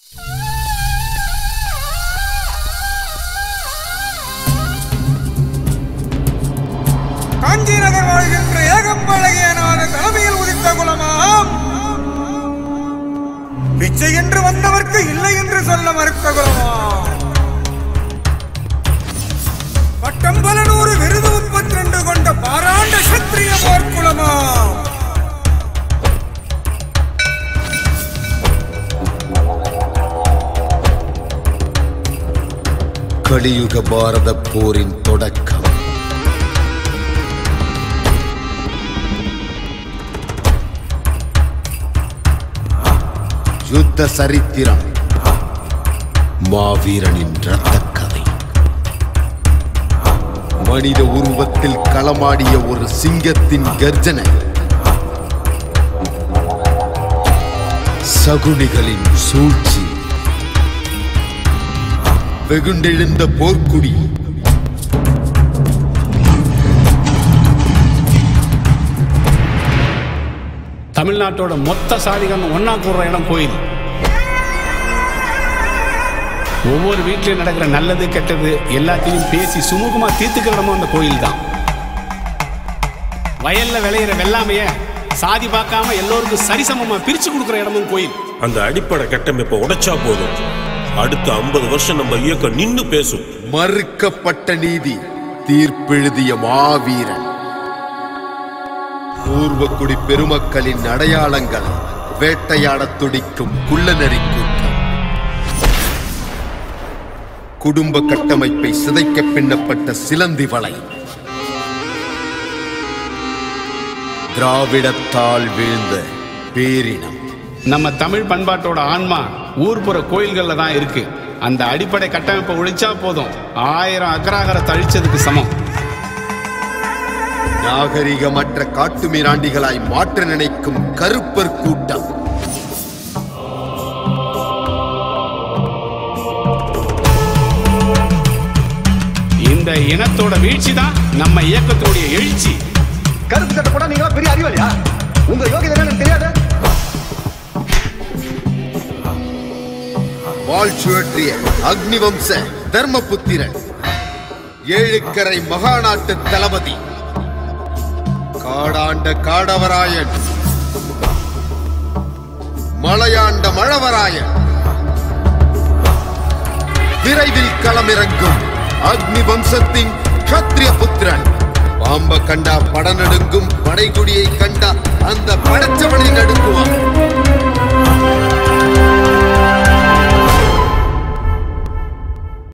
காஞ்சி நகர் வாழ்கின்ற ஏகம்பழகியனான தலைமையில் உதித்த குலமாம் பிச்சை என்று வந்தவர்க்கு இல்லை என்று சொல்ல மறுத்த குலமாம் பட்டம் பல நூறு விருது முப்பத்தி ரெண்டு கொண்ட பாராண்ட சத்திரிய போர்க்குலமாம் கலியுக பாரத போரின் தொடக்கம் யுத்த சரித்திரம் மாவீரனின் ரத்தக்கதை மனித உருவத்தில் களமாடிய ஒரு சிங்கத்தின் கர்ஜனை சகுனிகளின் சூழ்ச்சி வெகுண்டெழுந்த போர்க்குடி தமிழ்நாட்டோட மொத்த சாதிகம் ஒன்னா கூடுற இடம் கோயில் ஒவ்வொரு வீட்லயும் நடக்கிற நல்லது கெட்டது எல்லாத்தையும் பேசி சுமூகமா தீர்த்துக்கிற இடமும் அந்த கோயில் தான் வயல்ல விளையிற வெள்ளாமைய சாதி பார்க்காம எல்லோருக்கும் சரிசமமா பிரிச்சு கொடுக்குற இடமும் கோயில் அந்த அடிப்படை கட்டமைப்பை உடைச்சா போதும் அடுத்த ஐம்பது வருஷம் நம்ம இயக்கம் நின்னு பேசும் மறுக்கப்பட்ட நீதி தீர்ப்பெழுதிய மாவீரன் பூர்வக்குடி பெருமக்களின் அடையாளங்களை வேட்டையாடத் துடிக்கும் குள்ளநரி கூட்டம் குடும்ப கட்டமைப்பை சிதைக்க பின்னப்பட்ட சிலந்தி வலை திராவிடத்தால் வீழ்ந்த பேரினம் நம்ம தமிழ் பண்பாட்டோட ஆன்மா ஊர்ப்புற கோயில்கள்ல தான் இருக்கு அந்த அடிப்படை கட்டமைப்பை ஒழிச்சா போதும் ஆயிரம் அக்ராகரத்தை அழிச்சதுக்கு சமம் நாகரிகமற்ற காட்டுமிராண்டிகளாய் மாற்ற நினைக்கும் கருப்பர் கூட்டம் இந்த இனத்தோட வீழ்ச்சி தான் நம்ம இயக்கத்தோடைய எழுச்சி கருப்பு சட்டை போட்டா நீங்களா பெரிய அறிவாளியா உங்க யோகிதை என்னன்னு தெரியாது வாழ் சுழற்றிய அக்னிவம்ச தர்மபுத்திரன் ஏழுக்கரை மகாநாட்டு தளபதி காடாண்ட காடவராயன் மலையாண்ட மழவராயன் விரைவில் களமிறங்கும் அக்னி வம்சத்தின் கத்திரிய புத்திரன் பாம்ப கண்டா படநடுங்கும் படைகுடியை கண்டா அந்த படைச்சவனை நடுங்குவான்